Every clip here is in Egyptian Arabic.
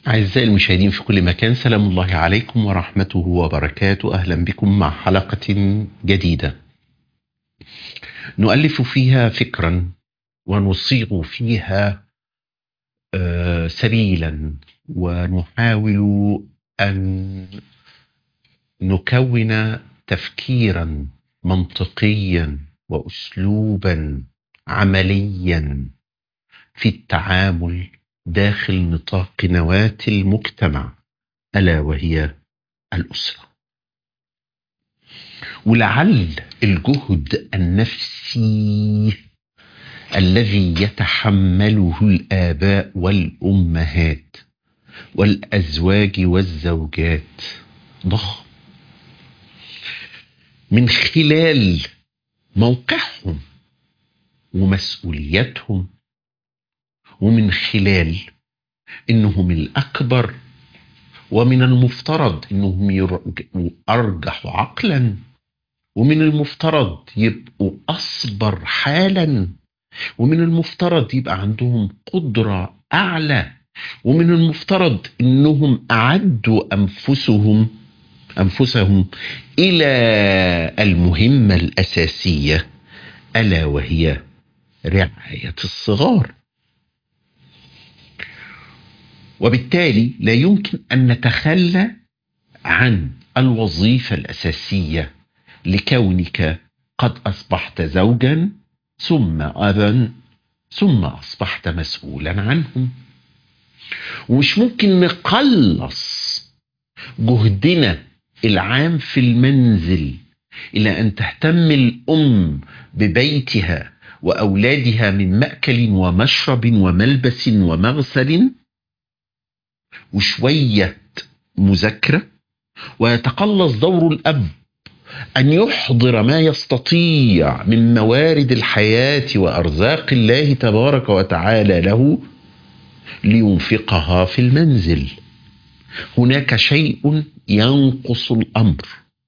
أعزائي المشاهدين في كل مكان سلام الله عليكم ورحمته وبركاته أهلا بكم مع حلقة جديدة نؤلف فيها فكرا ونصيغ فيها آه، سبيلا ونحاول أن نكون تفكيرا منطقيا وأسلوبا عمليا في التعامل داخل نطاق نواة المجتمع ألا وهي الأسرة ولعل الجهد النفسي الذي يتحمله الآباء والأمهات والأزواج والزوجات ضخم من خلال موقعهم ومسؤوليتهم ومن خلال انهم الاكبر ومن المفترض انهم يبقوا ارجح عقلا ومن المفترض يبقوا اصبر حالا ومن المفترض يبقى عندهم قدره اعلى ومن المفترض انهم اعدوا انفسهم انفسهم الى المهمه الاساسيه الا وهي رعايه الصغار وبالتالي لا يمكن ان نتخلى عن الوظيفه الاساسيه لكونك قد اصبحت زوجا ثم ابا ثم اصبحت مسؤولا عنهم ومش ممكن نقلص جهدنا العام في المنزل الى ان تهتم الام ببيتها واولادها من ماكل ومشرب وملبس ومغسل وشويه مذاكره ويتقلص دور الاب ان يحضر ما يستطيع من موارد الحياه وارزاق الله تبارك وتعالى له لينفقها في المنزل هناك شيء ينقص الامر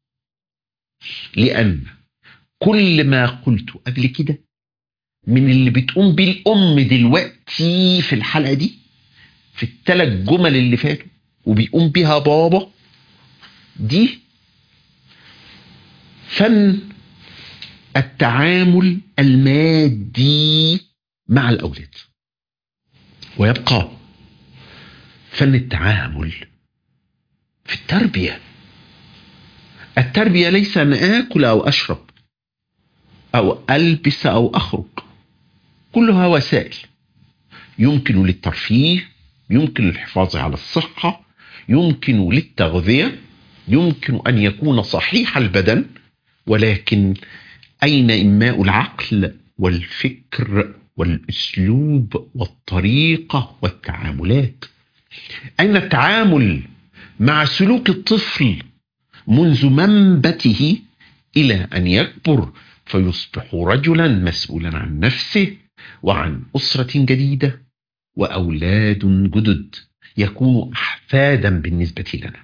لان كل ما قلت قبل كده من اللي بتقوم بيه الام دلوقتي في الحلقه دي في الثلاث جمل اللي فاتوا وبيقوم بيها بابا دي فن التعامل المادي مع الاولاد ويبقى فن التعامل في التربيه التربيه ليس ان اكل او اشرب او البس او اخرج كلها وسائل يمكن للترفيه يمكن للحفاظ على الصحه يمكن للتغذيه يمكن ان يكون صحيح البدن ولكن اين انماء العقل والفكر والاسلوب والطريقه والتعاملات اين التعامل مع سلوك الطفل منذ منبته الى ان يكبر فيصبح رجلا مسؤولا عن نفسه وعن اسره جديده واولاد جدد يكونوا احفادا بالنسبه لنا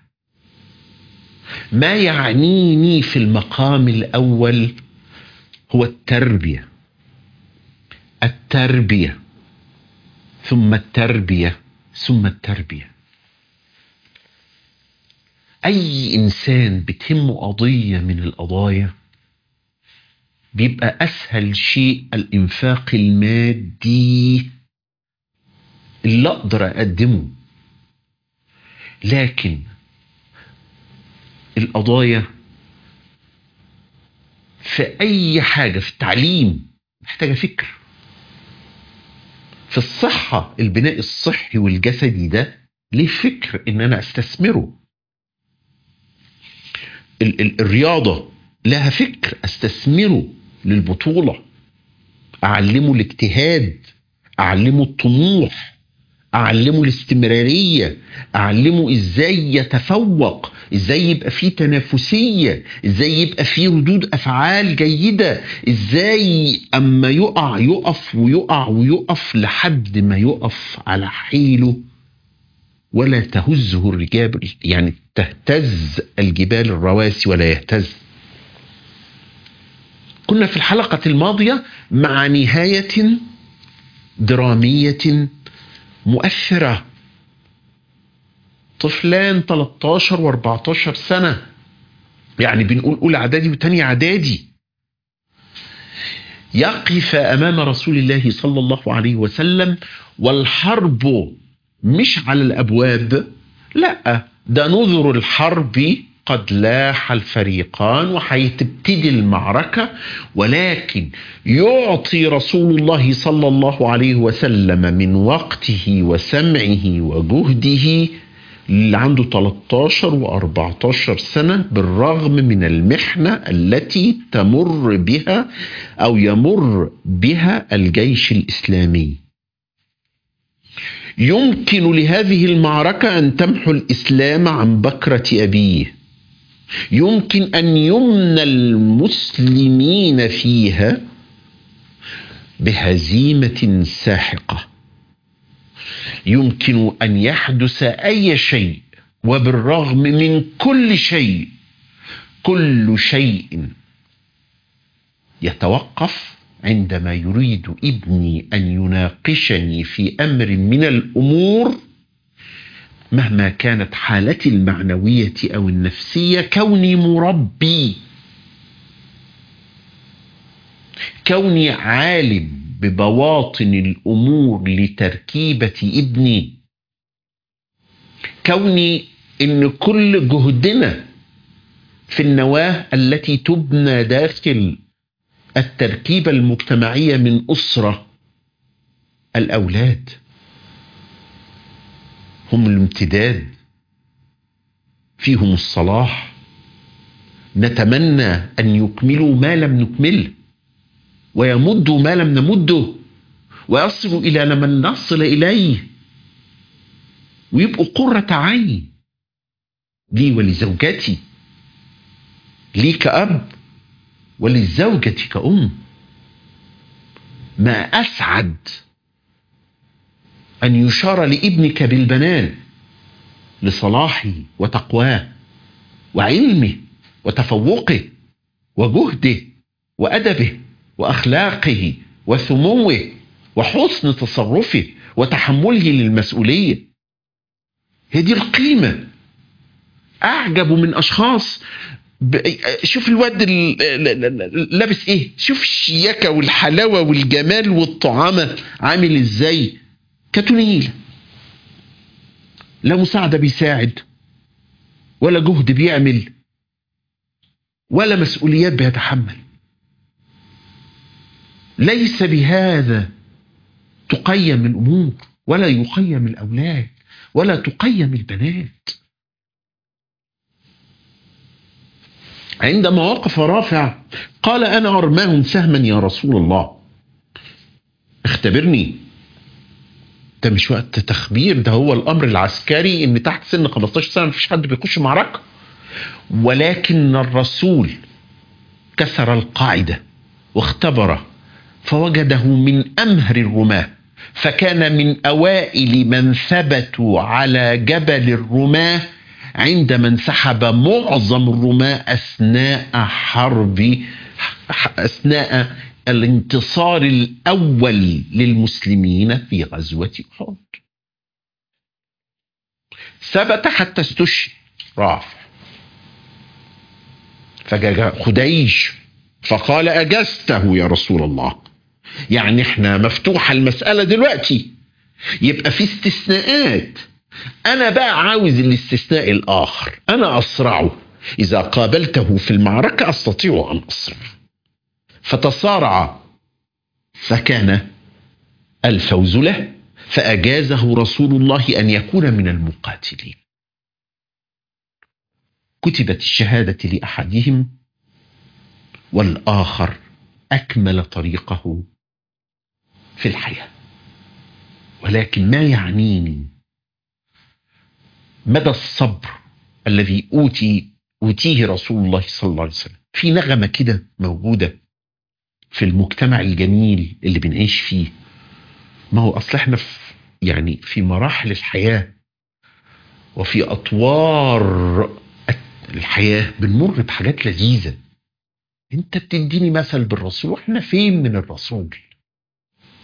ما يعنيني في المقام الاول هو التربيه التربيه ثم التربيه ثم التربيه اي انسان بتهمه قضيه من القضايا بيبقى اسهل شيء الانفاق المادي اللي اقدر اقدمه لكن القضايا في اي حاجه في التعليم محتاجه فكر في الصحه البناء الصحي والجسدي ده ليه فكر ان انا استثمره ال- ال- الرياضه لها فكر استثمره للبطوله اعلمه الاجتهاد اعلمه الطموح اعلمه الاستمراريه اعلمه ازاي يتفوق ازاي يبقى فيه تنافسيه ازاي يبقى فيه ردود افعال جيده ازاي اما يقع يقف ويقع ويقف لحد ما يقف على حيله ولا تهزه الرجال يعني تهتز الجبال الرواسي ولا يهتز كنا في الحلقة الماضية مع نهاية درامية مؤثرة طفلان 13 و14 سنة يعني بنقول أولى إعدادي وتاني إعدادي يقف أمام رسول الله صلى الله عليه وسلم والحرب مش على الأبواب لا ده نذر الحرب قد لاح الفريقان وحيتبتدي المعركة ولكن يعطي رسول الله صلى الله عليه وسلم من وقته وسمعه وجهده اللي عنده 13 و14 سنة بالرغم من المحنة التي تمر بها أو يمر بها الجيش الإسلامي يمكن لهذه المعركة أن تمحو الإسلام عن بكرة أبيه يمكن أن يمنى المسلمين فيها بهزيمة ساحقة يمكن أن يحدث أي شيء وبالرغم من كل شيء كل شيء يتوقف عندما يريد ابني أن يناقشني في أمر من الأمور مهما كانت حالتي المعنوية أو النفسية كوني مربي كوني عالم ببواطن الأمور لتركيبة ابني كوني إن كل جهدنا في النواة التي تبنى داخل التركيبة المجتمعية من أسرة الأولاد هم الامتداد فيهم الصلاح نتمنى أن يكملوا ما لم نكمله ويمدوا ما لم نمده ويصلوا إلى من نصل إليه ويبقوا قرة عين لي ولزوجتي لي كأب وللزوجة كأم ما أسعد أن يشار لابنك بالبنان لصلاحه وتقواه وعلمه وتفوقه وجهده وأدبه وأخلاقه وسموه وحسن تصرفه وتحمله للمسؤولية هي دي القيمة أعجب من أشخاص ب... شوف الواد ال... لابس ايه شوف الشياكة والحلاوة والجمال والطعامة عامل ازاي كتونيل لا مساعدة بيساعد ولا جهد بيعمل ولا مسؤوليات بيتحمل ليس بهذا تقيم الأمور ولا يقيم الأولاد ولا تقيم البنات عندما وقف رافع قال أنا أرماهم سهما يا رسول الله اختبرني ده مش وقت تخبير ده هو الأمر العسكري إن تحت سن 15 سنة مفيش حد بيخش معركة ولكن الرسول كسر القاعدة واختبره فوجده من أمهر الرماة فكان من أوائل من ثبتوا على جبل الرماة عندما انسحب معظم الرماة أثناء حرب أثناء الانتصار الأول للمسلمين في غزوة أحد ثبت حتى استشهد رافع فجاء خديج فقال أجزته يا رسول الله يعني احنا مفتوحة المسألة دلوقتي يبقى في استثناءات أنا بقى عاوز الاستثناء الآخر أنا أصرعه إذا قابلته في المعركة أستطيع أن أصرع فتصارع فكان الفوز له فأجازه رسول الله أن يكون من المقاتلين كتبت الشهادة لأحدهم والآخر أكمل طريقه في الحياة ولكن ما يعنيني مدى الصبر الذي أوتي أوتيه رسول الله صلى الله عليه وسلم في نغمة كده موجودة في المجتمع الجميل اللي بنعيش فيه ما هو أصل احنا في يعني في مراحل الحياة وفي أطوار الحياة بنمر بحاجات لذيذة انت بتديني مثل بالرسول واحنا فين من الرسول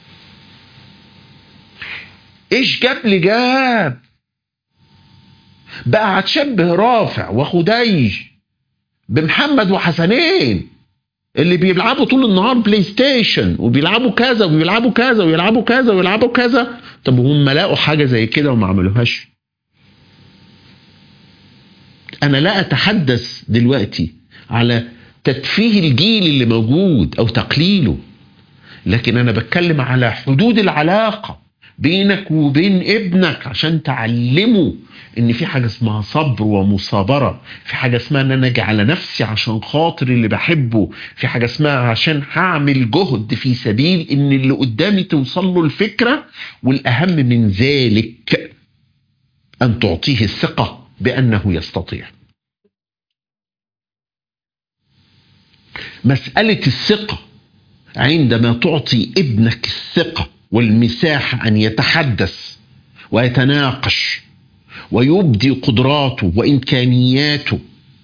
ايش جاب لي جاب بقى هتشبه رافع وخديج بمحمد وحسنين اللي بيلعبوا طول النهار بلاي ستيشن وبيلعبوا كذا وبيلعبوا كذا ويلعبوا كذا ويلعبوا كذا طب هم لقوا حاجه زي كده وما عملوهاش انا لا اتحدث دلوقتي على تدفيه الجيل اللي موجود او تقليله لكن انا بتكلم على حدود العلاقه بينك وبين ابنك عشان تعلمه ان في حاجه اسمها صبر ومصابره في حاجه اسمها ان انا اجي على نفسي عشان خاطر اللي بحبه في حاجه اسمها عشان هعمل جهد في سبيل ان اللي قدامي توصل له الفكره والاهم من ذلك ان تعطيه الثقه بانه يستطيع مساله الثقه عندما تعطي ابنك الثقه والمساحه ان يتحدث ويتناقش ويبدي قدراته وامكانياته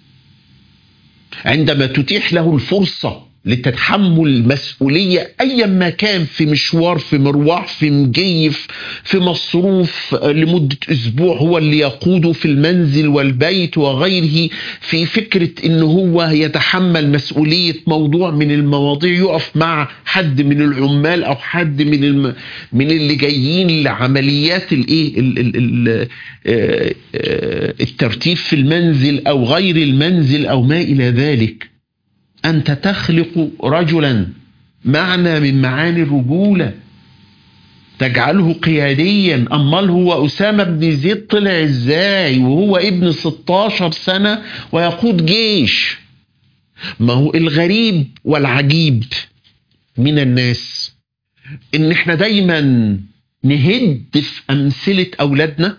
عندما تتيح له الفرصه لتتحمل مسؤوليه ايا ما كان في مشوار في مروح في مجيف في مصروف لمده اسبوع هو اللي يقوده في المنزل والبيت وغيره في فكره ان هو يتحمل مسؤوليه موضوع من المواضيع يقف مع حد من العمال او حد من الم... من اللي جايين لعمليات الايه ال... ال... ال... الترتيب في المنزل او غير المنزل او ما الى ذلك أنت تخلق رجلا معنى من معاني الرجولة تجعله قياديا أمال هو أسامة بن زيد طلع إزاي وهو ابن 16 سنة ويقود جيش ما هو الغريب والعجيب من الناس إن إحنا دايما نهد في أمثلة أولادنا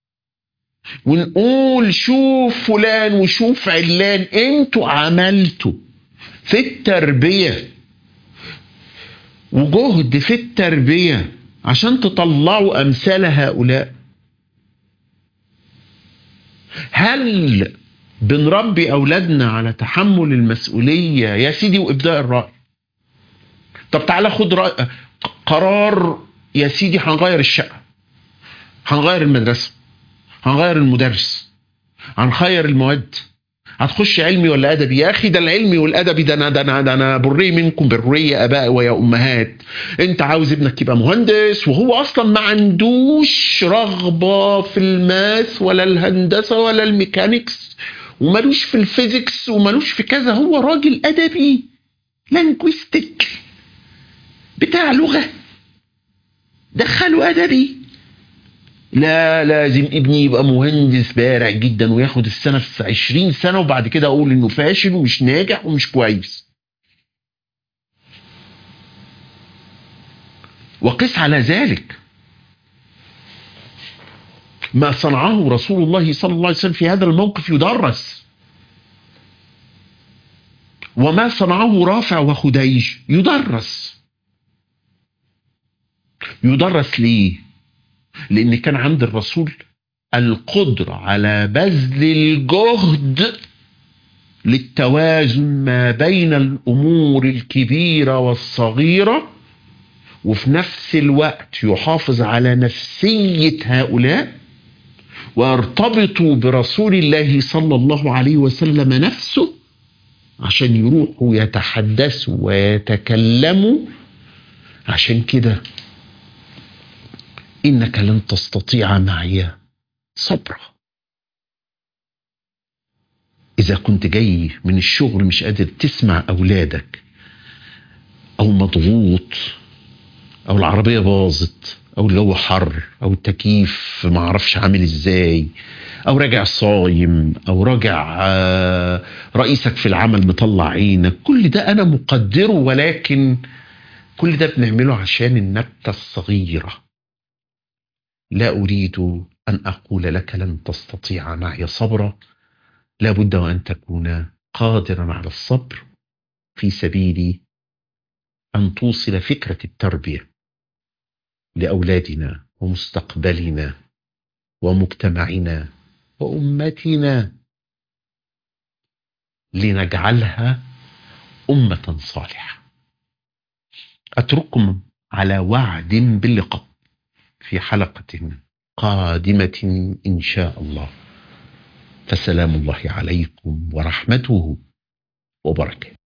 ونقول شوف فلان وشوف علان انتوا عملتوا في التربية وجهد في التربية عشان تطلعوا أمثال هؤلاء هل بنربي أولادنا على تحمل المسؤولية يا سيدي وإبداء الرأي طب تعالى خد رأي قرار يا سيدي هنغير الشقة هنغير المدرسة هنغير المدرس هنغير المواد هتخش علمي ولا ادبي يا اخي ده العلمي والادبي ده انا ده انا ده انا بري منكم بريه اباء ويا امهات انت عاوز ابنك يبقى مهندس وهو اصلا ما عندوش رغبه في الماث ولا الهندسه ولا الميكانيكس ومالوش في الفيزيكس ومالوش في كذا هو راجل ادبي لانجويستيك بتاع لغه دخله ادبي لا لازم ابني يبقى مهندس بارع جدا وياخد السنه في 20 سنه وبعد كده اقول انه فاشل ومش ناجح ومش كويس. وقس على ذلك ما صنعه رسول الله صلى الله عليه وسلم في هذا الموقف يدرس وما صنعه رافع وخديج يدرس يدرس ليه لان كان عند الرسول القدرة على بذل الجهد للتوازن ما بين الامور الكبيرة والصغيرة وفي نفس الوقت يحافظ على نفسية هؤلاء ويرتبطوا برسول الله صلى الله عليه وسلم نفسه عشان يروحوا يتحدثوا ويتكلموا عشان كده انك لن تستطيع معي صبرا اذا كنت جاي من الشغل مش قادر تسمع اولادك او مضغوط او العربيه باظت او الجو حر او التكييف ما اعرفش عامل ازاي او راجع صايم او راجع رئيسك في العمل مطلع عينك كل ده انا مقدره ولكن كل ده بنعمله عشان النبته الصغيره لا اريد ان اقول لك لن تستطيع معي صبرا لا بد وان تكون قادرا على الصبر في سبيل ان توصل فكره التربيه لاولادنا ومستقبلنا ومجتمعنا وامتنا لنجعلها امه صالحه اترككم على وعد باللقاء في حلقه قادمه ان شاء الله فسلام الله عليكم ورحمته وبركاته